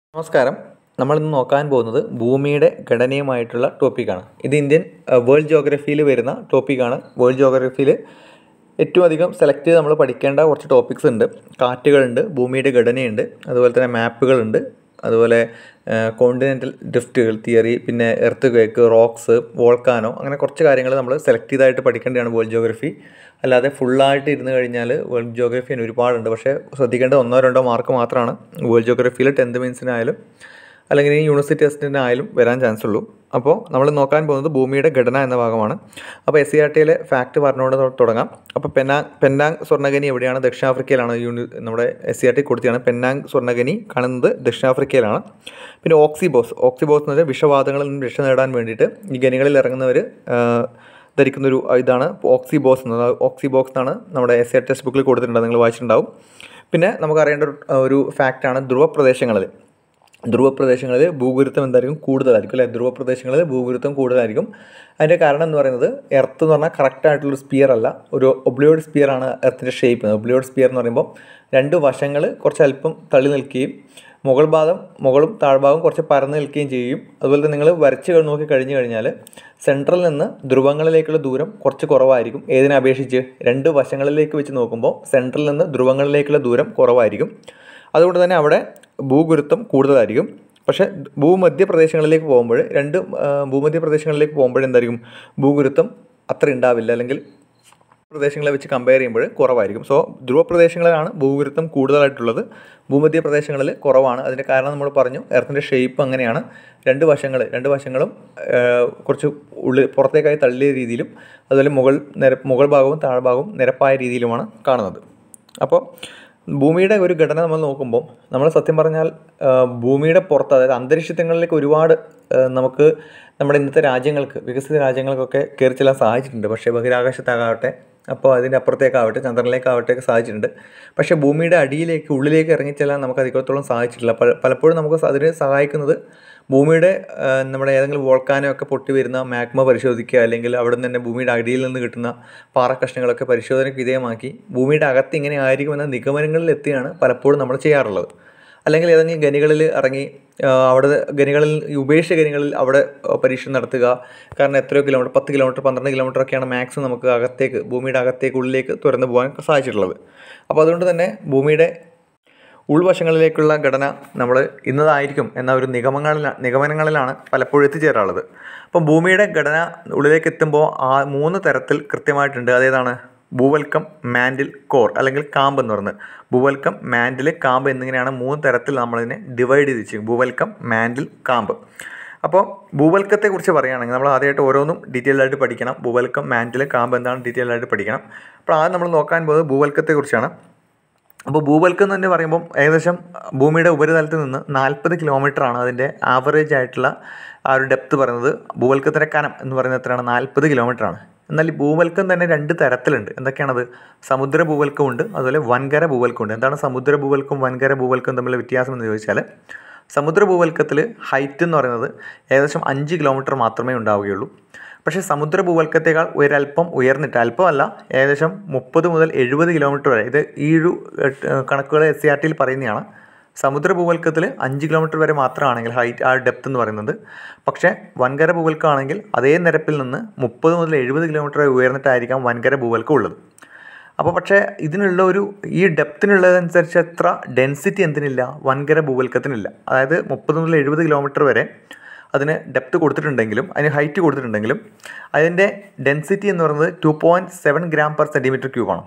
നമസ്കാരം നമ്മളിന്ന് നോക്കാൻ പോകുന്നത് ഭൂമിയുടെ ഘടനയുമായിട്ടുള്ള ടോപ്പിക്കാണ് ഇത് ഇന്ത്യൻ വേൾഡ് ജോഗ്രഫിയിൽ വരുന്ന ടോപ്പിക്കാണ് വേൾഡ് ജോഗ്രഫിയിൽ ഏറ്റവും അധികം സെലക്ട് ചെയ്ത് നമ്മൾ പഠിക്കേണ്ട കുറച്ച് ടോപ്പിക്സ് ഉണ്ട് കാറ്റുകളുണ്ട് ഭൂമിയുടെ ഘടനയുണ്ട് അതുപോലെ തന്നെ മാപ്പുകളുണ്ട് അതുപോലെ കോണ്ടിനെൻ്റൽ ഡ്രിഫ്റ്റുകൾ തിയറി പിന്നെ എർത്ത് ക്വേക്ക് റോക്സ് വോൾക്കാനോ അങ്ങനെ കുറച്ച് കാര്യങ്ങൾ നമ്മൾ സെലക്ട് ചെയ്തായിട്ട് പഠിക്കേണ്ടതാണ് വേൾഡ് ജോഗ്രഫി അല്ലാതെ ഫുള്ളായിട്ട് ഇരുന്ന് കഴിഞ്ഞാൽ വേൾഡ് ജോഗ്രഫി തന്നെ ഒരുപാടുണ്ട് പക്ഷേ ശ്രദ്ധിക്കേണ്ട ഒന്നോ രണ്ടോ മാർക്ക് മാത്രമാണ് വേൾഡ് ജോഗ്രഫിയിൽ ടെൻത്ത് മീൻസിനായാലും അല്ലെങ്കിൽ ഈ യൂണിവേഴ്സിറ്റി ടെസ്റ്റിനായാലും വരാൻ ചാൻസ് ഉള്ളൂ അപ്പോൾ നമ്മൾ നോക്കാൻ പോകുന്നത് ഭൂമിയുടെ ഘടന എന്ന ഭാഗമാണ് അപ്പോൾ എസ് സി ആർ ടിയിലെ ഫാക്ട് പറഞ്ഞുകൊണ്ട് തൊ- തുടങ്ങാം അപ്പോൾ പെന്നാങ് പെന്നാങ് സ്വർണ്ണഖനി എവിടെയാണ് ദക്ഷിണാഫ്രിക്കയിലാണ് യൂണി നമ്മുടെ എസ് സി ആർ ടി കൊടുത്തതാണ് പെന്നാങ് സ്വർണ്ണഖനി കാണുന്നത് ദക്ഷിണാഫ്രിക്കയിലാണ് പിന്നെ ഓക്സിബോസ് ഓക്സിബോസ് എന്ന് വെച്ചാൽ വിഷവാതങ്ങളിൽ നിന്ന് രക്ഷ നേടാൻ വേണ്ടിയിട്ട് ഈ ഖനികളിൽ ഇറങ്ങുന്നവർ ധരിക്കുന്നൊരു ഇതാണ് ഓക്സിബോസ് എന്നത് ഓക്സിബോക്സ് എന്നാണ് നമ്മുടെ എസ് ആർ ടെക്സ്റ്റ് ബുക്കിൽ കൊടുത്തിട്ടുണ്ട് നിങ്ങൾ വായിച്ചിട്ടുണ്ടാവും പിന്നെ നമുക്കറിയേണ്ട ഒരു ഒരു ഫാക്റ്റാണ് ധ്രുവ പ്രദേശങ്ങളിൽ ധ്രുവ പ്രദേശങ്ങളിൽ ഭൂഗുരുത്വം എന്തായിരിക്കും കൂടുതലായിരിക്കും അല്ലെ ധ്രുവ പ്രദേശങ്ങളിൽ ഭൂഗുരുത്വം കൂടുതലായിരിക്കും അതിൻ്റെ കാരണം എന്ന് പറയുന്നത് എർത്ത് എന്ന് പറഞ്ഞാൽ കറക്റ്റ് ആയിട്ടുള്ളൊരു സ്പിയർ അല്ല ഒരു ഒബ്ലിയോഡ് സ്പിയർ ആണ് എർത്തിൻ്റെ ഷേപ്പ് ഒബ്ലിയോഡ് സ്പിയർ എന്ന് പറയുമ്പോൾ രണ്ട് വശങ്ങൾ കുറച്ച് അല്പം തള്ളി നിൽക്കുകയും മുകൾ ഭാഗം മുകളും താഴ്ഭാഗം കുറച്ച് പരന്ന് നിൽക്കുകയും ചെയ്യും അതുപോലെ തന്നെ നിങ്ങൾ വരച്ച് നോക്കി കഴിഞ്ഞ് കഴിഞ്ഞാൽ സെൻട്രൽ നിന്ന് ധ്രുവങ്ങളിലേക്കുള്ള ദൂരം കുറച്ച് കുറവായിരിക്കും ഏതിനെ അപേക്ഷിച്ച് രണ്ട് വശങ്ങളിലേക്ക് വെച്ച് നോക്കുമ്പോൾ സെൻട്രൽ നിന്ന് ധ്രുവങ്ങളിലേക്കുള്ള ദൂരം കുറവായിരിക്കും അതുകൊണ്ട് തന്നെ അവിടെ ഭൂഗുരുത്വം കൂടുതലായിരിക്കും പക്ഷേ ഭൂമധ്യ പ്രദേശങ്ങളിലേക്ക് പോകുമ്പോൾ രണ്ട് ആ, ഭൂമധ്യ പ്രദേശങ്ങളിലേക്ക് പോകുമ്പോൾ എന്തായിരിക്കും ഭൂഗുരുത്വം അത്ര ഉണ്ടാവില്ല അല്ലെങ്കിൽ പ്രദേശങ്ങളെ വെച്ച് കമ്പയർ ചെയ്യുമ്പോൾ കുറവായിരിക്കും സോ ധ്രുവ പ്രദേശങ്ങളിലാണ് ഭൂഗുരുത്വം കൂടുതലായിട്ടുള്ളത് ഭൂമധ്യ പ്രദേശങ്ങളിൽ കുറവാണ് അതിൻ്റെ കാരണം നമ്മൾ പറഞ്ഞു എർത്തിൻ്റെ ഷേപ്പ് അങ്ങനെയാണ് രണ്ട് വശങ്ങൾ രണ്ട് വശങ്ങളും ആ, കുറച്ച് ഉള്ളിൽ പുറത്തേക്കായി തള്ളിയ രീതിയിലും അതുപോലെ മുകൾ നിര മുകൾ ഭാഗവും താഴ്ഭാഗവും നിരപ്പായ രീതിയിലുമാണ് കാണുന്നത് അപ്പോൾ ഭൂമിയുടെ ഒരു ഘടന നമ്മൾ നോക്കുമ്പോൾ നമ്മൾ സത്യം പറഞ്ഞാൽ ആ, ഭൂമിയുടെ പുറത്ത് അതായത് അന്തരീക്ഷങ്ങളിലേക്ക് ഒരുപാട് ആ, നമുക്ക് നമ്മുടെ ഇന്നത്തെ രാജ്യങ്ങൾക്ക് വികസിത രാജ്യങ്ങൾക്കൊക്കെ കയറി ചെല്ലാൻ സാധിച്ചിട്ടുണ്ട് പക്ഷേ ബഹിരാകാശത്താകട്ടെ അപ്പോൾ അതിൻ്റെ അപ്പുറത്തേക്കാവട്ടെ ചന്ദ്രനിലേക്കാവട്ടെ ഒക്കെ സാധിച്ചിട്ടുണ്ട് പക്ഷേ ഭൂമിയുടെ അടിയിലേക്ക് ഉള്ളിലേക്ക് ഇറങ്ങിച്ചെല്ലാൻ നമുക്ക് അധികത്തോളം സാധിച്ചിട്ടില്ല പല പലപ്പോഴും നമുക്ക് അതിന് സഹായിക്കുന്നത് ഭൂമിയുടെ ആ, നമ്മുടെ ഏതെങ്കിലും വോൾക്കാനോ ഒക്കെ പൊട്ടി വരുന്ന മാഗ്മ പരിശോധിക്കുക അല്ലെങ്കിൽ അവിടെ നിന്ന് തന്നെ ഭൂമിയുടെ അടിയിൽ നിന്ന് കിട്ടുന്ന പാറക്കഷ്ണങ്ങളൊക്കെ പരിശോധനയ്ക്ക് വിധേയമാക്കി ഭൂമിയുടെ അകത്ത് ഇങ്ങനെ ആയിരിക്കുമെന്ന നിഗമനങ്ങളിൽ എത്തിയാണ് പലപ്പോഴും നമ്മൾ ചെയ്യാറുള്ളത് അല്ലെങ്കിൽ ഏതെങ്കിലും ഗനികളിൽ ഇറങ്ങി ആ, അവിടെ ഗനികളിൽ ഈ ഉപേക്ഷിച്ച ഗനികളിൽ അവിടെ ആ, പരീക്ഷണം നടത്തുക കാരണം എത്രയോ കിലോമീറ്റർ പത്ത് കിലോമീറ്റർ പന്ത്രണ്ട് കിലോമീറ്റർ ഒക്കെയാണ് മാക്സിമം നമുക്ക് അകത്തേക്ക് ഭൂമിയുടെ അകത്തേക്ക് ഉള്ളിലേക്ക് തുറന്നു പോകാൻ സാധിച്ചിട്ടുള്ളത് അപ്പോൾ അതുകൊണ്ട് തന്നെ ഭൂമിയുടെ ഉൾവശങ്ങളിലേക്കുള്ള ഘടന നമ്മൾ ഇന്നതായിരിക്കും എന്ന ഒരു നിഗമങ്ങളിൽ നിഗമനങ്ങളിലാണ് പലപ്പോഴും എത്തിച്ചേരാറുള്ളത് അപ്പോൾ ഭൂമിയുടെ ഘടന ഉള്ളിലേക്ക് എത്തുമ്പോൾ ആ മൂന്ന് തരത്തിൽ കൃത്യമായിട്ടുണ്ട് അതേതാണ് ഭൂവൽക്കം മാൻഡിൽ കോർ അല്ലെങ്കിൽ കാമ്പ് എന്ന് പറയുന്നത് ഭൂവൽക്കം മാൻഡിൽ കാമ്പ് എന്നിങ്ങനെയാണ് മൂന്ന് തരത്തിൽ നമ്മളിതിനെ ഡിവൈഡ് ചെയ്ത് വെച്ചു ഭൂവൽക്കം മാൻഡിൽ കാമ്പ് അപ്പോൾ ഭൂവൽക്കത്തെക്കുറിച്ച് പറയുകയാണെങ്കിൽ നമ്മൾ ആദ്യമായിട്ട് ഓരോന്നും ഡീറ്റെയിൽ ആയിട്ട് പഠിക്കണം ഭൂവൽക്കം മാൻഡിൽ കാമ്പ് എന്താണ് ഡീറ്റെയിൽ ആയിട്ട് പഠിക്കണം അപ്പോൾ ആദ്യം നമ്മൾ നോക്കാൻ പോകുന്നത് ഭൂവൽക്കത്തെക്കുറിച്ചാണ് അപ്പോൾ ഭൂവൽക്കം എന്ന് തന്നെ പറയുമ്പം ഏകദേശം ഭൂമിയുടെ ഉപരിതലത്തിൽ നിന്ന് നാൽപ്പത് ആണ് അതിൻ്റെ ആവറേജ് ആയിട്ടുള്ള ആ ഒരു ഡെപ്ത് പറയുന്നത് ഭൂവൽക്കത്തിൻ്റെ കനം എന്ന് പറയുന്നത് എത്രയാണ് നാൽപ്പത് ആണ് എന്നാൽ ഈ ഭൂവൽക്കം തന്നെ രണ്ട് തരത്തിലുണ്ട് എന്തൊക്കെയാണത് സമുദ്ര ഭൂവൽക്കമുണ്ട് അതുപോലെ വൻകര ഭൂവൽക്കമുണ്ട് എന്താണ് സമുദ്ര ഭൂവൽക്കും വൻകര ഭൂവൽക്കും തമ്മിലുള്ള വ്യത്യാസം എന്ന് ചോദിച്ചാൽ സമുദ്ര ഭൂവൽക്കത്തിൽ ഹൈറ്റ് എന്ന് പറയുന്നത് ഏകദേശം അഞ്ച് കിലോമീറ്റർ മാത്രമേ ഉണ്ടാവുകയുള്ളൂ പക്ഷേ സമുദ്ര ഭൂവൽക്കത്തേക്കാൾ ഒരല്പം ഉയർന്നിട്ട് അല്പമല്ല ഏകദേശം മുപ്പത് മുതൽ എഴുപത് കിലോമീറ്റർ വരെ ഇത് ഈ ഒരു ഏഹ്, കണക്കുകൾ എസ് സി ആർ ടിയിൽ പറയുന്നതാണ് സമുദ്ര ഭൂവൽക്കത്തിൽ അഞ്ച് കിലോമീറ്റർ വരെ മാത്രമാണെങ്കിൽ ഹൈറ്റ് ആ ഡെപ്ത് എന്ന് പറയുന്നത് പക്ഷേ വൻകര ഭൂവൽക്കമാണെങ്കിൽ അതേ നിരപ്പിൽ നിന്ന് മുപ്പത് മുതൽ എഴുപത് കിലോമീറ്റർ വരെ ഉയർന്നിട്ടായിരിക്കാം വൻകര ഭൂവൽക്കം ഉള്ളത് അപ്പോൾ പക്ഷേ ഇതിനുള്ള ഒരു ഈ ഡെപ്തിനുള്ളതനുസരിച്ച് എത്ര ഡെൻസിറ്റി എന്തിനില്ല വൻകര ഭൂവൽക്കത്തിനില്ല അതായത് മുപ്പത് മുതൽ എഴുപത് കിലോമീറ്റർ വരെ അതിന് ഡെപ്ത് കൊടുത്തിട്ടുണ്ടെങ്കിലും അതിന് ഹൈറ്റ് കൊടുത്തിട്ടുണ്ടെങ്കിലും അതിൻ്റെ ഡെൻസിറ്റി എന്ന് പറയുന്നത് two point seven gram per centimetre ക്യൂബാണ്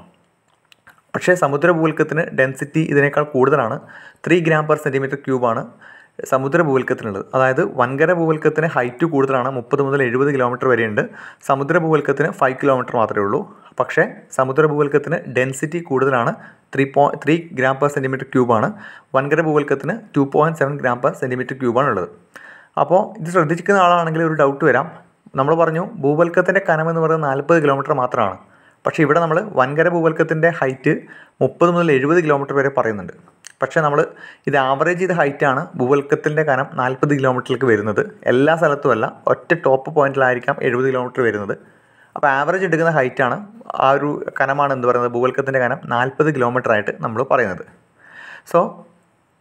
പക്ഷേ സമുദ്ര ഭൂവൽക്കത്തിന് ഡെൻസിറ്റി ഇതിനേക്കാൾ കൂടുതലാണ് ത്രീ ഗ്രാം പെർ സെൻറ്റിമീറ്റർ ക്യൂബാണ് സമുദ്ര ഭൂവൽക്കത്തിനുള്ളത് അതായത് വൻകര ഭൂവൽക്കത്തിന് ഹൈറ്റ് കൂടുതലാണ് മുപ്പത് മുതൽ എഴുപത് കിലോമീറ്റർ വരെയുണ്ട് സമുദ്ര ഭൂവൽക്കത്തിന് ഫൈവ് കിലോമീറ്റർ മാത്രമേ ഉള്ളൂ പക്ഷേ സമുദ്ര ഭൂവൽക്കത്തിന് ഡെൻസിറ്റി കൂടുതലാണ് ത്രീ പോ ത്രീ ഗ്രാം പെർ സെൻറ്റിമീറ്റർ ക്യൂബാണ് വൻകര ഭൂവൽക്കത്തിന് two point seven gram per centimetre ക്യൂബാണ് ഉള്ളത് അപ്പോൾ ഇത് ശ്രദ്ധിച്ചിരിക്കുന്ന ആളാണെങ്കിൽ ഒരു ഡൗട്ട് വരാം നമ്മൾ പറഞ്ഞു ഭൂവൽക്കത്തിൻ്റെ കനം എന്ന് പറയുന്നത് നാൽപ്പത് കിലോമീറ്റർ മാത്രമാണ് പക്ഷേ ഇവിടെ നമ്മൾ വൻകര ഭൂവൽക്കത്തിൻ്റെ ഹൈറ്റ് മുപ്പത് മുതൽ എഴുപത് കിലോമീറ്റർ വരെ പറയുന്നുണ്ട് പക്ഷേ നമ്മൾ ഇത് ആവറേജ് ചെയ്ത ഹൈറ്റാണ് ഭൂവൽക്കത്തിൻ്റെ കനം നാൽപ്പത് കിലോമീറ്ററിലേക്ക് വരുന്നത് എല്ലാ സ്ഥലത്തുമല്ല ഒറ്റ ടോപ്പ് പോയിന്റിലായിരിക്കാം എഴുപത് കിലോമീറ്റർ വരുന്നത് അപ്പോൾ ആവറേജ് എടുക്കുന്ന ഹൈറ്റാണ് ആ ഒരു കനമാണ് എന്ത് പറയുന്നത് ഭൂവൽക്കത്തിൻ്റെ കനം നാൽപ്പത് കിലോമീറ്റർ ആയിട്ട് നമ്മൾ പറയുന്നത് സോ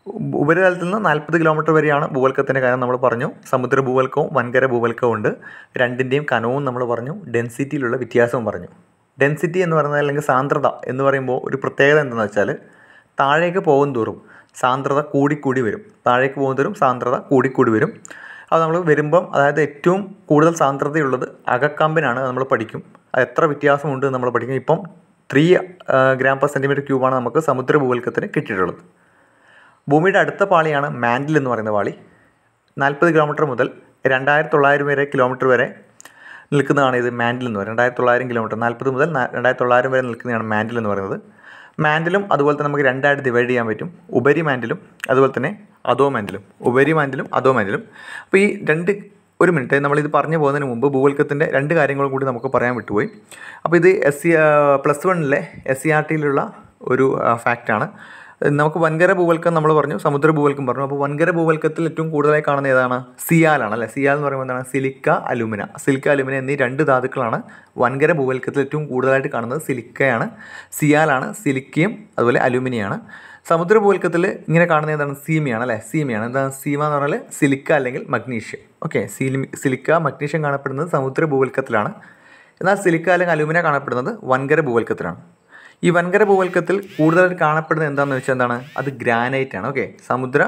ഉപരിതലത്തിൽ നിന്ന് നാൽപ്പത് കിലോമീറ്റർ വരെയാണ് ഭൂവൽക്കത്തിൻ്റെ കനം നമ്മൾ പറഞ്ഞു സമുദ്ര ഭൂവൽക്കവും വൻകര ഭൂവൽക്കവും ഉണ്ട് രണ്ടിൻ്റെയും കനവും നമ്മൾ പറഞ്ഞു ഡെൻസിറ്റിയിലുള്ള വ്യത്യാസവും പറഞ്ഞു ഡെൻസിറ്റി എന്ന് പറയുന്നത് അല്ലെങ്കിൽ സാന്ദ്രത എന്ന് പറയുമ്പോൾ ഒരു പ്രത്യേകത എന്താണെന്ന് വെച്ചാൽ താഴേക്ക് പോകും തോറും സാന്ദ്രത കൂടിക്കൂടി വരും താഴേക്ക് പോകും തോറും സാന്ദ്രത കൂടിക്കൂടി വരും അത് നമ്മൾ വരുമ്പം അതായത് ഏറ്റവും കൂടുതൽ സാന്ദ്രതയുള്ളത് അകക്കമ്പിനാണ് നമ്മൾ പഠിക്കും അത് എത്ര വ്യത്യാസമുണ്ട് എന്ന് നമ്മൾ പഠിക്കും ഇപ്പം ത്രീ ഗ്രാം പെർ സെൻറ്റിമീറ്റർ ക്യൂബാണ് നമുക്ക് സമുദ്ര ഭൂവൽക്കത്തിന് കിട്ടിയിട്ടുള്ളത് ഭൂമിയുടെ അടുത്ത പാളിയാണ് മാൻഡിൽ എന്ന് പറയുന്ന പാളി നാൽപ്പത് കിലോമീറ്റർ മുതൽ രണ്ടായിരത്തി തൊള്ളായിരം വരെ കിലോമീറ്റർ വരെ നിൽക്കുന്നതാണ് ഇത് മാൻഡിൽ എന്ന് പറയുന്നത് രണ്ടായിരത്തി തൊള്ളായിരം കിലോമീറ്റർ നാൽപ്പത് മുതൽ രണ്ടായിരത്തി തൊള്ളായിരം വരെ നിൽക്കുന്നതാണ് മാൻഡിൽ എന്ന് പറയുന്നത് മാൻഡിലും അതുപോലെ തന്നെ നമുക്ക് രണ്ടായിട്ട് ഡിവൈഡ് ചെയ്യാൻ പറ്റും ഉപരി മാൻഡിലും അതുപോലെ തന്നെ അധോ മാൻഡിലും ഉപരി മാൻഡിലും അധോ മാൻഡിലും അപ്പോൾ ഈ രണ്ട് ഒരു മിനിറ്റ് നമ്മളിത് പറഞ്ഞു പോകുന്നതിന് മുമ്പ് ഭൂവൽക്കത്തിൻ്റെ രണ്ട് കാര്യങ്ങളും കൂടി നമുക്ക് പറയാൻ വിട്ടുപോയി അപ്പോൾ ഇത് എസ് സി പ്ലസ് വണ്ണിലെ എസ് സി ആർ ടിയിലുള്ള ഒരു ഫാക്റ്റാണ് നമുക്ക് വൻകര ഭൂവൽക്കം നമ്മൾ പറഞ്ഞു സമുദ്ര ഭൂവൽക്കം പറഞ്ഞു അപ്പോൾ വൻകര ഭൂവൽക്കത്തിൽ ഏറ്റവും കൂടുതലായി കാണുന്ന ഏതാണ് സിയാലാണ് അല്ലേ സിയാൽ എന്ന് പറയുമ്പോൾ എന്താണ് സിലിക്ക അലുമിന സിലിക്ക അലുമിന എന്നീ രണ്ട് ധാതുക്കളാണ് വൻകര ഭൂവൽക്കത്തിൽ ഏറ്റവും കൂടുതലായിട്ട് കാണുന്നത് സിലിക്കയാണ് സിയാലാണ് സിലിക്കയും അതുപോലെ അലുമിനിയാണ് സമുദ്ര ഭൂവൽക്കത്തിൽ ഇങ്ങനെ കാണുന്ന ഏതാണ് സീമയാണ് അല്ലേ സീമയാണ് എന്താണ് സീമ എന്ന് പറഞ്ഞാൽ സിലിക്ക അല്ലെങ്കിൽ മഗ്നീഷ്യം ഓക്കെ സിലിക്ക മഗ്നീഷ്യം കാണപ്പെടുന്നത് സമുദ്ര ഭൂവൽക്കത്തിലാണ് എന്നാൽ സിലിക്ക അല്ലെങ്കിൽ അലുമിന കാണപ്പെടുന്നത് വൻകര ഭൂവൽക്കത്തിലാണ് ഈ വൻകര ഭൂവൽക്കത്തിൽ കൂടുതലായിട്ട് കാണപ്പെടുന്നത് എന്താണെന്ന് വെച്ചാൽ എന്താണ് അത് ഗ്രാനൈറ്റ് ആണ് ഓക്കെ സമുദ്ര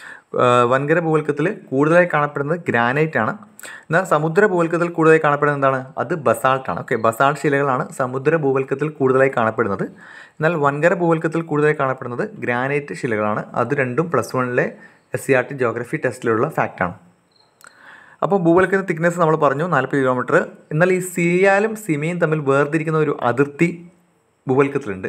വൻകര ഭൂവൽക്കത്തിൽ കൂടുതലായി കാണപ്പെടുന്നത് ഗ്രാനൈറ്റ് ആണ് എന്നാൽ സമുദ്ര ഭൂവൽക്കത്തിൽ കൂടുതലായി കാണപ്പെടുന്നത് എന്താണ് അത് ബസാൾട്ട് ആണ് ഓക്കെ ബസാൾട്ട് ശിലകളാണ് സമുദ്ര ഭൂവൽക്കത്തിൽ കൂടുതലായി കാണപ്പെടുന്നത് എന്നാൽ വൻകര ഭൂവൽക്കത്തിൽ കൂടുതലായി കാണപ്പെടുന്നത് ഗ്രാനൈറ്റ് ശിലകളാണ് അത് രണ്ടും പ്ലസ് വണ്ണിലെ S C R T geography ടെസ്റ്റിലുള്ള ഫാക്റ്റാണ് അപ്പോൾ ഭൂവൽക്കത്തിൻ്റെ തിക്നെസ് നമ്മൾ പറഞ്ഞു നാൽപ്പത് കിലോമീറ്റർ എന്നാൽ ഈ സിയാലും സിമയും തമ്മിൽ വേർതിരിക്കുന്ന ഒരു അതിർത്തി ഭൂവൽക്കത്തിലുണ്ട്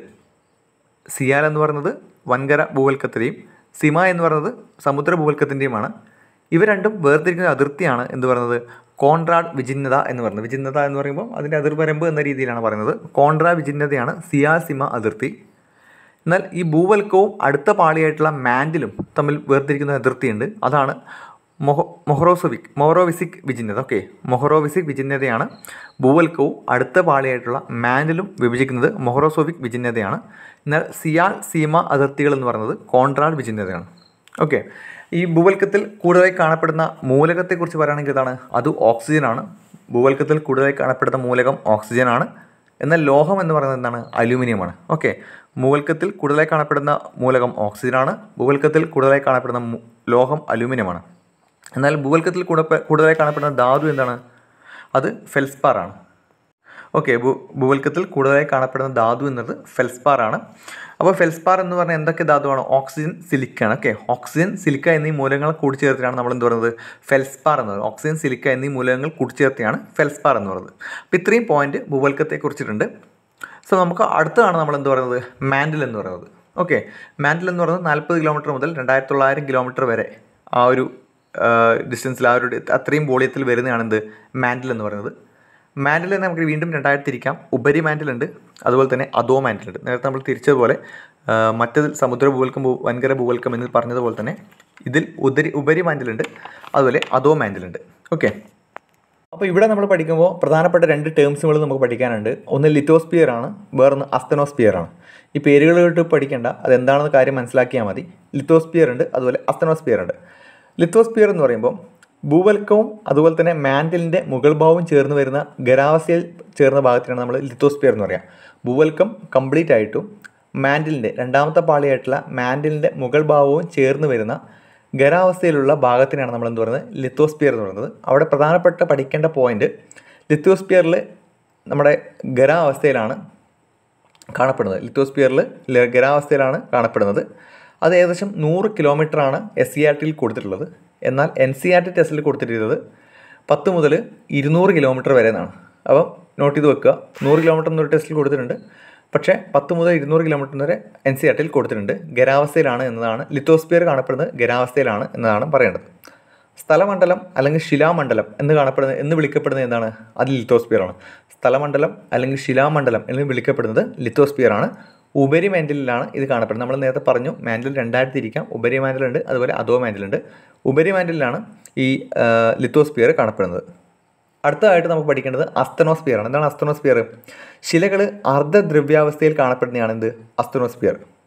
സിയാൽ എന്ന് പറയുന്നത് വൻകര ഭൂവൽക്കത്തിൻ്റെയും സിമ എന്ന് പറയുന്നത് സമുദ്ര ഭൂവൽക്കത്തിൻ്റെയുമാണ് ഇവ രണ്ടും വേർതിരിക്കുന്ന അതിർത്തിയാണ് എന്ന് പറയുന്നത് കോൺട്രാഡ് വിജിന്നത എന്ന് പറയുന്നത് വിജിന്നത എന്ന് പറയുമ്പോൾ അതിൻ്റെ അതിർവരമ്പ് എന്ന രീതിയിലാണ് പറയുന്നത് കോൺട്രാ വിജിന്നതയാണ് സിയാ സിമ അതിർത്തി എന്നാൽ ഈ ഭൂവൽക്കവും അടുത്ത പാളിയായിട്ടുള്ള മാൻഡിലും തമ്മിൽ വേർതിരിക്കുന്ന അതിർത്തിയുണ്ട് അതാണ് മൊഹ മൊഹറോസോവിക് മൊഹറോവിസിക് വിജിന്നത ഓക്കെ മൊഹറോവിസിക് വിജിന്നതയാണ് ഭൂവൽക്കവും അടുത്ത പാളിയായിട്ടുള്ള മാൻഡിലും വിഭജിക്കുന്നത് മൊഹറോസോവിക് വിജിന്നതയാണ് എന്നാൽ സിയാൽ സീമ അതിർത്തികൾ എന്ന് പറയുന്നത് കോൺട്രാഡ് വിജിന്നതയാണ് ഓക്കെ ഈ ഭൂവൽക്കത്തിൽ കൂടുതലായി കാണപ്പെടുന്ന മൂലകത്തെക്കുറിച്ച് പറയുകയാണെങ്കിൽ ഇതാണ് അത് ഓക്സിജനാണ് ഭൂവൽക്കത്തിൽ കൂടുതലായി കാണപ്പെടുന്ന മൂലകം ഓക്സിജനാണ് എന്നാൽ ലോഹം എന്ന് പറയുന്നത് എന്താണ് അലൂമിനിയമാണ് ഓക്കെ ഭൂവൽക്കത്തിൽ കൂടുതലായി കാണപ്പെടുന്ന മൂലകം ഓക്സിജനാണ് ഭൂവൽക്കത്തിൽ കൂടുതലായി കാണപ്പെടുന്ന മു- ലോഹം അലൂമിനിയമാണ് എന്നാൽ ഭൂവൽക്കത്തിൽ കൂടെ കൂടുതലായി കാണപ്പെടുന്ന ധാതു എന്താണ് അത് ഫെൽസ്പാറാണ് ഓക്കെ ഭൂ ഭൂവൽക്കത്തിൽ കൂടുതലായി കാണപ്പെടുന്ന ധാതു എന്നത് ഫെൽസ്പാർ ആണ് അപ്പോൾ ഫെൽസ്പാർ എന്ന് പറഞ്ഞാൽ എന്തൊക്കെ ധാതുവാണ് ഓക്സിജൻ സിലിക്കാണ് ഓക്കെ ഓക്സിജൻ സിലിക്ക എന്നീ മൂലകങ്ങൾ കൂടിച്ചേർത്തിയാണ് നമ്മൾ എന്ത് പറയുന്നത് ഫെൽസ്പാർ എന്ന് പറയുന്നത് ഓക്സിജൻ സിലിക്ക എന്നീ മൂലകങ്ങൾ കൂടിച്ചേർത്തിയാണ് ഫെൽസ്പാർ എന്ന് പറയുന്നത് അപ്പോൾ ഇത്രയും പോയിന്റ് ഭൂവൽക്കത്തെ കുറിച്ചിട്ടുണ്ട് സോ നമുക്ക് അടുത്തതാണ് നമ്മൾ എന്ത് പറയുന്നത് മാൻഡിൽ എന്ന് പറയുന്നത് ഓക്കെ മാൻഡിൽ എന്ന് പറയുന്നത് നാൽപ്പത് കിലോമീറ്റർ മുതൽ രണ്ടായിരത്തി തൊള്ളായിരം കിലോമീറ്റർ വരെ ആ ഒരു ഡിസ്റ്റൻസിൽ ആ ഒരു അത്രയും വോളിയത്തിൽ വരുന്നതാണ് എന്ത് മാൻഡിൽ എന്ന് പറയുന്നത് മാൻഡിൽ നമുക്ക് വീണ്ടും രണ്ടായിട്ട് തിരിക്കാം ഉപരി മാൻഡിൽ ഉണ്ട് അതുപോലെ തന്നെ അധോ മാൻഡിൽ ഉണ്ട് നേരത്തെ നമ്മൾ തിരിച്ചതുപോലെ ആ, മറ്റതിൽ സമുദ്ര ഭൂവൽക്കം ഭൂ- വൻകര ഭൂവൽക്കം എന്ന് പറഞ്ഞതുപോലെ തന്നെ ഇതിൽ ഉദരി ഉപരി മാൻഡിലുണ്ട് അതുപോലെ അധോ മാൻഡിലുണ്ട് ഓക്കെ അപ്പോൾ ഇവിടെ നമ്മൾ പഠിക്കുമ്പോൾ പ്രധാനപ്പെട്ട രണ്ട് ടേംസുകൾ നമുക്ക് പഠിക്കാനുണ്ട് ഒന്ന് ലിറ്റോസ്പിയർ ആണ് വേറൊന്ന് അസ്തനോസ്പിയർ ആണ് ഈ പേരുകൾ കേട്ട് പഠിക്കേണ്ട അതെന്താണെന്ന് കാര്യം മനസ്സിലാക്കിയാൽ മതി ലിത്തോസ്പിയർ ഉണ്ട് അതുപോലെ അസ്തനോസ്പിയർ ഉണ്ട് ലിത്തോസ്പിയർ എന്ന് പറയുമ്പോൾ ഭൂവൽക്കവും അതുപോലെ തന്നെ മാൻഡിലിൻ്റെ മുകൾ ഭാവവും ചേർന്ന് വരുന്ന ഗരാവസ്ഥയിൽ ചേർന്ന ഭാഗത്തിനാണ് നമ്മൾ ലിത്തോസ്പിയർ എന്ന് പറയുക ഭൂവൽക്കം കംപ്ലീറ്റ് ആയിട്ടും മാൻഡിലിൻ്റെ രണ്ടാമത്തെ പാളിയായിട്ടുള്ള മാൻഡിലിൻ്റെ മുകൾ ഭാവവും ചേർന്ന് വരുന്ന ഖരാവസ്ഥയിലുള്ള ഭാഗത്തിനാണ് നമ്മൾ എന്ത് പറയുന്നത് ലിത്തോസ്പിയർ എന്ന് പറയുന്നത് അവിടെ പ്രധാനപ്പെട്ട പഠിക്കേണ്ട പോയിന്റ് ലിത്തോസ്പിയറിൽ നമ്മുടെ ഖരാവസ്ഥയിലാണ് കാണപ്പെടുന്നത് ലിത്തോസ്പിയറിൽ ഖരാവസ്ഥയിലാണ് കാണപ്പെടുന്നത് അത് ഏകദേശം നൂറ് കിലോമീറ്ററാണ് എസ് സി ആർ ടിയിൽ കൊടുത്തിട്ടുള്ളത് എന്നാൽ എൻ സി ആർ ടി ടെസ്റ്റിൽ കൊടുത്തിട്ടുള്ളത് പത്ത് മുതൽ ഇരുന്നൂറ് കിലോമീറ്റർ വരെ എന്നാണ് അപ്പം നോട്ട് ചെയ്ത് വെക്കുക നൂറ് കിലോമീറ്റർ എന്നൊരു ടെസ്റ്റിൽ കൊടുത്തിട്ടുണ്ട് പക്ഷേ പത്ത് മുതൽ ഇരുന്നൂറ് കിലോമീറ്റർ വരെ എൻ സി ആർ ടിയിൽ കൊടുത്തിട്ടുണ്ട് ഖരാവസ്ഥയിലാണ് എന്നതാണ് ലിത്തോസ്പിയർ കാണപ്പെടുന്നത് ഖരാവസ്ഥയിലാണ് എന്നതാണ് പറയേണ്ടത് സ്ഥലമണ്ഡലം അല്ലെങ്കിൽ ശിലാമണ്ഡലം എന്ന് കാണപ്പെടുന്നത് എന്ന് വിളിക്കപ്പെടുന്നത് എന്താണ് അത് ലിത്തോസ്പിയർ ആണ് സ്ഥലമണ്ഡലം അല്ലെങ്കിൽ ശിലാമണ്ഡലം എന്ന് വിളിക്കപ്പെടുന്നത് ലിത്തോസ്പിയർ ആണ് ഉപരി മാൻഡിലാണ് ഇത് കാണപ്പെടുന്നത് നമ്മൾ നേരത്തെ പറഞ്ഞു മാൻഡിൽ രണ്ടായിട്ട് തിരിക്കാം ഉപരി മാൻഡിലുണ്ട് അതുപോലെ അധോ മാൻഡിലുണ്ട് ഉപരി മാൻഡിലാണ് ഈ ആ, ലിത്തോസ്പിയർ കാണപ്പെടുന്നത് അടുത്തതായിട്ട് നമുക്ക് പഠിക്കേണ്ടത് അസ്തനോസ്പിയർ ആണ് എന്താണ് അസ്തനോസ്പിയർ ശിലകൾ അർദ്ധദ്രവ്യാവസ്ഥയിൽ കാണപ്പെടുന്നതാണ് എന്ത് അസ്തനോസ്പിയർ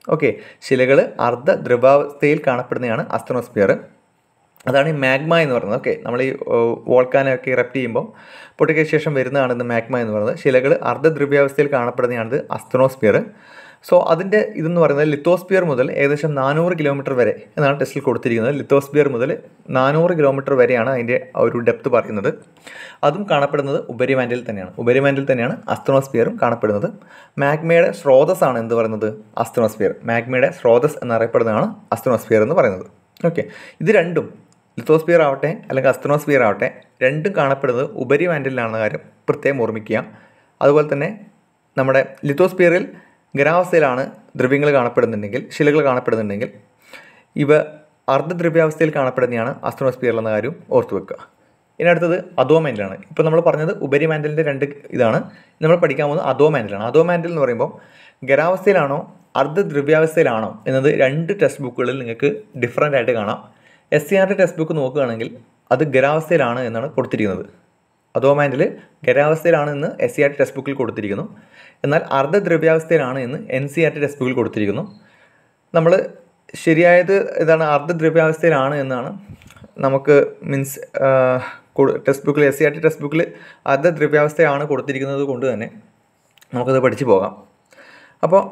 ഓക്കെ ശിലകൾ അർദ്ധ ദ്രവാവസ്ഥയിൽ കാണപ്പെടുന്നതാണ് അസ്തനോസ്ഫിയർ അതാണ് ഈ മാഗ്മ എന്ന് പറയുന്നത് ഓക്കെ നമ്മൾ ഈ വോൾക്കാനൊക്കെ ഇറപ്റ്റ് ചെയ്യുമ്പോൾ പൊട്ടിക്ക് ശേഷം വരുന്നതാണ് ഇന്ന് മാഗ്മ എന്ന് പറയുന്നത് ശിലകൾ അർദ്ധദ്രവ്യാവസ്ഥയിൽ കാണപ്പെടുന്നതാണിത് അസ്തനോസ്ഫിയർ സോ അതിൻ്റെ ഇതെന്ന് പറയുന്നത് ലിത്തോസ്ഫിയർ മുതൽ ഏകദേശം നാനൂറ് കിലോമീറ്റർ വരെ എന്നാണ് ടെസ്റ്റിൽ കൊടുത്തിരിക്കുന്നത് ലിത്തോസ്ഫിയർ മുതൽ നാനൂറ് കിലോമീറ്റർ വരെയാണ് അതിൻ്റെ ആ ഒരു ഡെപ്ത് പറയുന്നത് അതും കാണപ്പെടുന്നത് ഉപരിമാൻഡിൽ തന്നെയാണ് ഉപരിമാൻഡിൽ തന്നെയാണ് അസ്തനോസ്ഫിയറും കാണപ്പെടുന്നത് മാഗ്മയുടെ സ്രോതസ്സാണ് എന്ത് പറയുന്നത് അസ്തനോസ്ഫിയർ മാഗ്മയുടെ സ്രോതസ് എന്നറിയപ്പെടുന്നതാണ് അസ്തനോസ്ഫിയർ എന്ന് പറയുന്നത് ഓക്കെ ഇത് രണ്ടും ലിത്തോസ്ഫിയർ ആവട്ടെ അല്ലെങ്കിൽ അസ്തനോസ്ഫിയർ ആവട്ടെ രണ്ടും കാണപ്പെടുന്നത് ഉപരിമാൻഡിലാണെന്ന കാര്യം പ്രത്യേകം ഓർമ്മിക്കുക അതുപോലെ തന്നെ നമ്മുടെ ലിത്തോസ്ഫിയറിൽ ഖരാവസ്ഥയിലാണ് ദ്രവ്യങ്ങൾ കാണപ്പെടുന്നുണ്ടെങ്കിൽ ശിലകൾ കാണപ്പെടുന്നുണ്ടെങ്കിൽ ഇവ അർദ്ധദ്രവ്യാവസ്ഥയിൽ കാണപ്പെടുന്നതാണ് അസ്ട്രോസ്ഫിയർ എന്ന കാര്യം ഓർത്തു വെക്കുക ഇനി അടുത്തത് അധോ മാൻഡിലാണ് ഇപ്പോൾ നമ്മൾ പറഞ്ഞത് ഉപരി മാൻഡലിൻ്റെ രണ്ട് ഇതാണ് നമ്മൾ പഠിക്കാൻ പോകുന്നത് അധോ മാൻഡലാണ് അധോ മാൻഡൽ എന്ന് പറയുമ്പോൾ ഖരാവസ്ഥയിലാണോ അർദ്ധദ്രവ്യാവസ്ഥയിലാണോ എന്നത് രണ്ട് ടെക്സ്റ്റ് ബുക്കുകളിൽ നിങ്ങൾക്ക് ഡിഫറൻ്റ് ആയിട്ട് കാണാം എസ് സി ആറിൻ്റെ ടെക്സ്റ്റ് ബുക്ക് നോക്കുകയാണെങ്കിൽ അത് ഖരാവസ്ഥയിലാണ് എന്നാണ് കൊടുത്തിരിക്കുന്നത് അധോമാൻഡിൽ ഖരാവസ്ഥയിലാണ് എന്ന് S C R T text ബുക്കിൽ കൊടുത്തിരിക്കുന്നു എന്നാൽ അർദ്ധദ്രവ്യാവസ്ഥയിലാണ് എന്ന് N C R T text ബുക്കിൽ കൊടുത്തിരിക്കുന്നു നമ്മൾ ശരിയായത് ഇതാണ് അർദ്ധദ്രവ്യാവസ്ഥയിലാണ് എന്നാണ് നമുക്ക് മീൻസ് ടെക്സ്റ്റ് ബുക്കിൽ S C R T text ബുക്കിൽ അർദ്ധദ്രവ്യാവസ്ഥയാണ് കൊടുത്തിരിക്കുന്നത് കൊണ്ട് തന്നെ നമുക്കത് പഠിച്ചു പോകാം അപ്പോൾ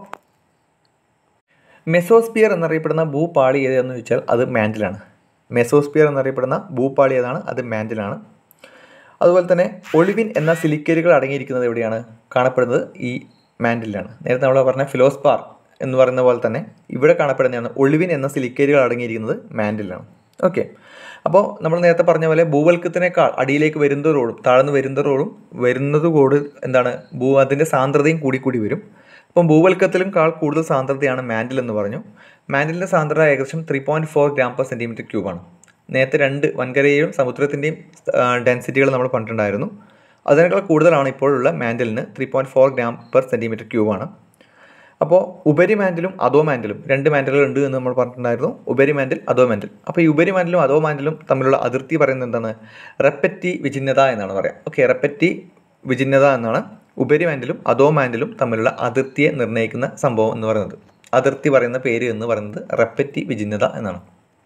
മെസോസ്പിയർ എന്നറിയപ്പെടുന്ന ഭൂപാളി ഏതെന്ന് ചോദിച്ചാൽ അത് മാൻഡിലാണ് മെസോസ്പിയർ എന്നറിയപ്പെടുന്ന ഭൂപാളി ഏതാണ് അത് മാൻഡിലാണ് അതുപോലെ തന്നെ ഒളിവിൻ എന്ന സിലിക്കേറ്റുകൾ അടങ്ങിയിരിക്കുന്നത് എവിടെയാണ് കാണപ്പെടുന്നത് ഈ മാൻഡിലാണ് നേരത്തെ നമ്മൾ പറഞ്ഞ ഫിലോസ്പാർ എന്ന് പറയുന്ന പോലെ തന്നെ ഇവിടെ കാണപ്പെടുന്നതാണ് ഒളിവിൻ എന്ന സിലിക്കേറ്റുകൾ അടങ്ങിയിരിക്കുന്നത് മാൻഡിലാണ് ഓക്കെ അപ്പോൾ നമ്മൾ നേരത്തെ പറഞ്ഞ പോലെ ഭൂവൽക്കത്തിനേക്കാൾ അടിയിലേക്ക് വരുന്നതോടും താഴ്ന്നു വരുന്നതോടും വരുന്നതോട് എന്താണ് ഭൂ അതിൻ്റെ സാന്ദ്രതയും കൂടി കൂടി വരും അപ്പം ഭൂവൽക്കത്തിലും കാൾ കൂടുതൽ സാന്ദ്രതയാണ് മാൻഡിൽ എന്ന് പറഞ്ഞു മാൻഡിലിൻ്റെ സാന്ദ്രത ഏകദേശം three point four gram per centimetre ക്യൂബാണ് നേരത്തെ രണ്ട് വൻകരയെയും സമുദ്രത്തിൻ്റെയും ഡെൻസിറ്റികൾ നമ്മൾ പറഞ്ഞിട്ടുണ്ടായിരുന്നു അതിനേക്കാൾ കൂടുതലാണ് ഇപ്പോഴുള്ള മാൻഡലിന് three point four gram per centimetre ക്യൂബാണ് അപ്പോൾ ഉപരി മാൻഡിലും അധോ മാൻഡിലും രണ്ട് മാൻഡിലുകൾ ഉണ്ട് എന്ന് നമ്മൾ പറഞ്ഞിട്ടുണ്ടായിരുന്നു ഉപരി മാൻഡിൽ അധോ മാൻഡിൽ അപ്പോൾ ഈ ഉപരി മാൻഡിലും അധോ മാൻഡിലും തമ്മിലുള്ള അതിർത്തി പറയുന്നത് എന്താണ് റെപ്പറ്റി വിചിന്നത എന്നാണ് പറയാം ഓക്കെ റെപ്പറ്റി വിചിന്നത എന്നാണ് ഉപരി മാൻഡിലും അധോ മാൻഡിലും തമ്മിലുള്ള അതിർത്തിയെ നിർണ്ണയിക്കുന്ന സംഭവം എന്ന് പറയുന്നത് അതിർത്തി പറയുന്ന പേര് എന്ന് പറയുന്നത് റെപ്പറ്റി വിചിന്നത എന്നാണ്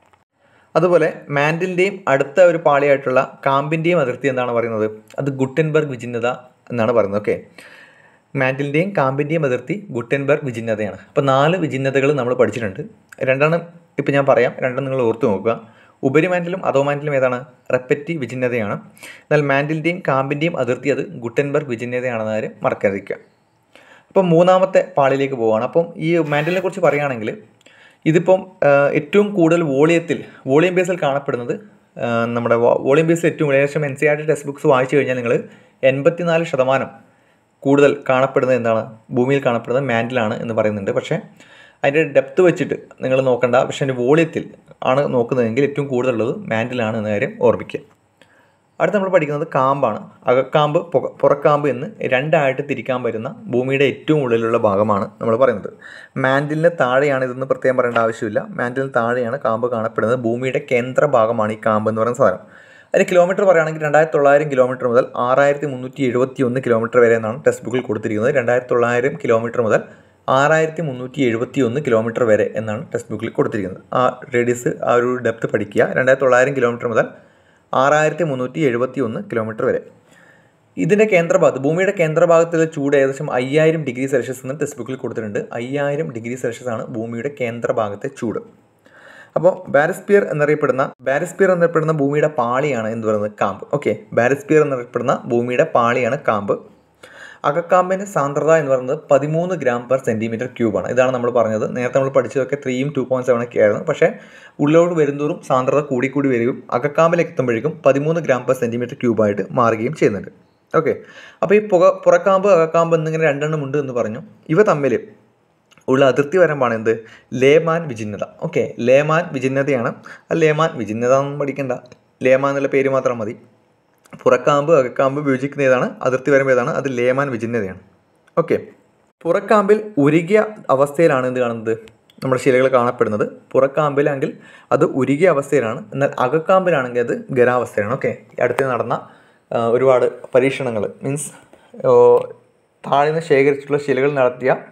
അതുപോലെ മാൻഡിലിൻ്റെയും അടുത്ത ഒരു പാളിയായിട്ടുള്ള കാമ്പിൻ്റെയും അതിർത്തി എന്താണ് പറയുന്നത് അത് ഗുട്ടൻബർഗ് വിചിന്നത എന്നാണ് പറയുന്നത് ഓക്കെ മാൻഡിലിൻ്റെയും കാമ്പിൻ്റെയും അതിർത്തി ഗുട്ടൻബർഗ് വിചിന്നതയാണ് അപ്പോൾ നാല് വിചിന്നതകൾ നമ്മൾ പഠിച്ചിട്ടുണ്ട് രണ്ടെണ്ണം ഇപ്പോൾ ഞാൻ പറയാം രണ്ടെണ്ണം നിങ്ങൾ ഓർത്ത് നോക്കുക ഉപരിമാൻഡിലും അധോമാൻഡിലും ഏതാണ് റെപ്പറ്റി വിചിന്നതയാണ് എന്നാൽ മാൻഡിലിൻ്റെയും കാമ്പിൻ്റെയും അതിർത്തി അത് ഗുട്ടൻബർഗ് വിചിന്നതയാണെന്ന കാര്യം മറക്കാതിരിക്കുക അപ്പം മൂന്നാമത്തെ പാളിയിലേക്ക് പോവുകയാണ് അപ്പം ഈ മാൻഡലിനെ കുറിച്ച് പറയുകയാണെങ്കിൽ ഇതിപ്പം ഏറ്റവും കൂടുതൽ വോളിയത്തിൽ വോളിയം ബേസിൽ കാണപ്പെടുന്നത് നമ്മുടെ വോളിയം ബേസിൽ ഏറ്റവും ഏകദേശം N C R T text books വായിച്ചു കഴിഞ്ഞാൽ നിങ്ങൾ എൺപത്തിനാല് ശതമാനം കൂടുതൽ കാണപ്പെടുന്നത് എന്താണ് ഭൂമിയിൽ കാണപ്പെടുന്നത് മാൻഡിലാണ് എന്ന് പറയുന്നുണ്ട് പക്ഷേ അതിൻ്റെ ഡെപ്ത് വെച്ചിട്ട് നിങ്ങൾ നോക്കണ്ട പക്ഷേ അതിൻ്റെ വോളിയത്തിൽ ആണ് നോക്കുന്നതെങ്കിൽ ഏറ്റവും കൂടുതലുള്ളത് മാൻഡിലാണ് എന്ന കാര്യം ഓർമ്മിക്കുക അടുത്ത് നമ്മൾ പഠിക്കുന്നത് കാമ്പാണ് അകക്കാമ്പ് പുക പുറക്കാമ്പ് എന്ന് രണ്ടായിട്ട് തിരിക്കാൻ വരുന്ന ഭൂമിയുടെ ഏറ്റവും ഉള്ളിലുള്ള ഭാഗമാണ് നമ്മൾ പറയുന്നത് മാൻഡിലിന് താഴെയാണ് ഇതെന്ന് പ്രത്യേകം പറയേണ്ട ആവശ്യമില്ല മാൻഡിലിന് താഴെയാണ് കാമ്പ് കാണപ്പെടുന്നത് ഭൂമിയുടെ കേന്ദ്ര ഭാഗമാണ് ഈ കാമ്പ് എന്ന് പറയുന്ന സാധനം അതിന് കിലോമീറ്റർ പറയുകയാണെങ്കിൽ രണ്ടായിരത്തി തൊള്ളായിരം കിലോമീറ്റർ മുതൽ ആറായിരത്തി മുന്നൂറ്റി എഴുപത്തി ഒന്ന് കിലോമീറ്റർ വരെ എന്നാണ് ടെക്സ്റ്റ് ബുക്കിൽ കൊടുത്തിരിക്കുന്നത് രണ്ടായിരത്തി തൊള്ളായിരം കിലോമീറ്റർ മുതൽ ആറായിരത്തി മുന്നൂറ്റി എഴുപത്തി ഒന്ന് കിലോമീറ്റർ വരെ എന്നാണ് ടെക്സ്റ്റ് ബുക്കിൽ കൊടുത്തിരിക്കുന്നത് ആ റേഡിയസ് ആ ഒരു ഡെപ്ത് പഠിക്കുക രണ്ടായിരത്തി തൊള്ളായിരം കിലോമീറ്റർ മുതൽ ആറായിരത്തി മുന്നൂറ്റി എഴുപത്തി ഒന്ന് കിലോമീറ്റർ വരെ ഇതിൻ്റെ കേന്ദ്രഭാഗത്ത് ഭൂമിയുടെ കേന്ദ്രഭാഗത്തിലെ ചൂട് ഏകദേശം അയ്യായിരം ഡിഗ്രി സെൽഷ്യസ് എന്ന് ടെക്സ്റ്റ് ബുക്കിൽ കൊടുത്തിട്ടുണ്ട് അയ്യായിരം ഡിഗ്രി സെൽഷ്യസ് ആണ് ഭൂമിയുടെ കേന്ദ്രഭാഗത്തെ ചൂട് അപ്പോൾ ബാരിസ്പിയർ എന്നറിയപ്പെടുന്ന ബാരിസ്പിയർ എന്നറിയപ്പെടുന്ന ഭൂമിയുടെ പാളിയാണ് എന്ന് പറയുന്നത് കാമ്പ് ഓക്കെ ബാരിസ്പിയർ എന്നറിയപ്പെടുന്ന ഭൂമിയുടെ പാളിയാണ് കാമ്പ് അകക്കാമ്പിൻ്റെ സാന്ദ്രത എന്ന് പറയുന്നത് പതിമൂന്ന് ഗ്രാം പെർ സെൻറ്റിമീറ്റർ ക്യൂബാണ് ഇതാണ് നമ്മൾ പറഞ്ഞത് നേരത്തെ നമ്മൾ പഠിച്ചതൊക്കെ ത്രീയും ടു പോയിൻറ്റ് സെവൻ ഒക്കെ ആയിരുന്നു പക്ഷേ ഉള്ളിലോട്ട് വരുന്തോറും സാന്ദ്രത കൂടിക്കൂടി വരികയും അകക്കാമ്പിലേക്ക് എത്തുമ്പോഴേക്കും പതിമൂന്ന് ഗ്രാം പെർ സെൻറ്റിമീറ്റർ ക്യൂബായിട്ട് മാറുകയും ചെയ്യുന്നുണ്ട് ഓക്കെ അപ്പോൾ ഈ പുക പുറക്കാമ്പ് അകക്കാമ്പ് എന്നിങ്ങനെ രണ്ടെണ്ണം ഉണ്ട് എന്ന് പറഞ്ഞു ഇവ തമ്മിൽ ഉള്ള അതിർത്തി വരമ്പാണ് എന്ത് ലേമാൻ വിചിന്നത ഓക്കെ ലേമാൻ വിചിന്നതയാണ് ആ ലേമാൻ വിചിന്നത ഒന്നും പഠിക്കണ്ട ലേമാൻ എന്നുള്ള പേര് മാത്രം മതി പുറക്കാമ്പ് അകക്കാമ്പ് വിഭജിക്കുന്ന ഏതാണ് അതിർത്തി വരുമ്പോൾ ഏതാണ് അത് ലേമാൻ വിചിന്നതയാണ് ഓക്കെ പുറക്കാമ്പിൽ ഉരുകിയ അവസ്ഥയിലാണ് എന്ത് കാണുന്നത് നമ്മുടെ ശിലകൾ കാണപ്പെടുന്നത് പുറക്കാമ്പിലാണെങ്കിൽ അത് ഉരുകിയ അവസ്ഥയിലാണ് എന്നാൽ അകക്കാമ്പിലാണെങ്കിൽ അത് ഖരാവസ്ഥയിലാണ് ഓക്കെ അടുത്ത് നടന്ന ഒരുപാട് പരീക്ഷണങ്ങൾ മീൻസ് താഴ്ന്ന് ശേഖരിച്ചിട്ടുള്ള ശിലകൾ നടത്തിയ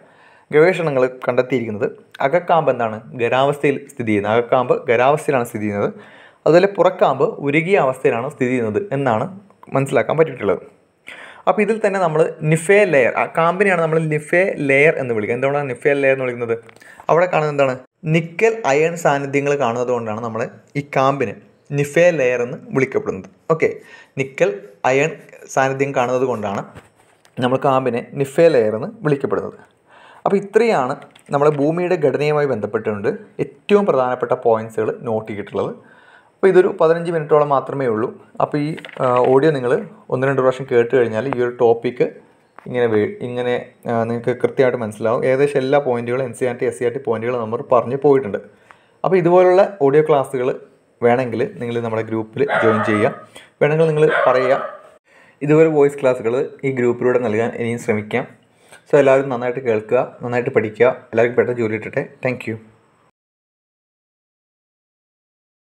ഗവേഷണങ്ങൾ കണ്ടെത്തിയിരിക്കുന്നത് അകക്കാമ്പ് എന്താണ് ഖരാവസ്ഥയിൽ സ്ഥിതി ചെയ്യുന്നത് അകക്കാമ്പ് ഖരാവസ്ഥയിലാണ് സ്ഥിതി ചെയ്യുന്നത് അതുപോലെ പുറക്കാമ്പ് ഉരുകിയ അവസ്ഥയിലാണ് സ്ഥിതി ചെയ്യുന്നത് എന്നാണ് മനസ്സിലാക്കാൻ പറ്റിയിട്ടുള്ളത് അപ്പോൾ ഇതിൽ തന്നെ നമ്മൾ നിഫേ ലെയർ ആ കാമ്പിനെയാണ് നമ്മൾ നിഫേ ലെയർ എന്ന് വിളിക്കുക എന്തുകൊണ്ടാണ് നിഫേ ലെയർ എന്ന് വിളിക്കുന്നത് അവിടെ കാണുന്നത് എന്താണ് നിക്കൽ അയൺ സാന്നിധ്യങ്ങൾ കാണുന്നത് കൊണ്ടാണ് നമ്മൾ ഈ കാമ്പിന് നിഫേ ലെയർ എന്ന് വിളിക്കപ്പെടുന്നത് ഓക്കെ നിക്കൽ അയൺ സാന്നിധ്യം കാണുന്നത് കൊണ്ടാണ് നമ്മൾ കാമ്പിനെ നിഫേ ലെയർ എന്ന് വിളിക്കപ്പെടുന്നത് അപ്പോൾ ഇത്രയാണ് നമ്മുടെ ഭൂമിയുടെ ഘടനയുമായി ബന്ധപ്പെട്ടുകൊണ്ട് ഏറ്റവും പ്രധാനപ്പെട്ട പോയിന്റ്സുകൾ നോട്ട് ചെയ്തിട്ടുള്ളത് അപ്പോൾ ഇതൊരു പതിനഞ്ച് മിനിറ്റോളം മാത്രമേ ഉള്ളൂ അപ്പോൾ ഈ ഓഡിയോ നിങ്ങൾ ഒന്ന് രണ്ട് പ്രാവശ്യം കേട്ട് കഴിഞ്ഞാൽ ഈ ഒരു ടോപ്പിക്ക് ഇങ്ങനെ വേ ഇങ്ങനെ ആ, നിങ്ങൾക്ക് കൃത്യമായിട്ട് മനസ്സിലാവും ഏകദേശം എല്ലാ പോയിന്റുകളും N C R T S C R T പോയിന്റുകൾ നമ്മൾ പറഞ്ഞു പോയിട്ടുണ്ട് അപ്പോൾ ഇതുപോലുള്ള ഓഡിയോ ക്ലാസ്സുകൾ വേണമെങ്കിൽ നിങ്ങൾ നമ്മുടെ ഗ്രൂപ്പിൽ ജോയിൻ ചെയ്യുക വേണമെങ്കിൽ നിങ്ങൾ പറയുക ഇതുപോലെ വോയിസ് ക്ലാസ്സുകൾ ഈ ഗ്രൂപ്പിലൂടെ നൽകാൻ ഇനിയും ശ്രമിക്കാം സോ എല്ലാവരും നന്നായിട്ട് കേൾക്കുക നന്നായിട്ട് പഠിക്കുക എല്ലാവർക്കും പെട്ടെന്ന് ജോലി കിട്ടട്ടെ താങ്ക് യു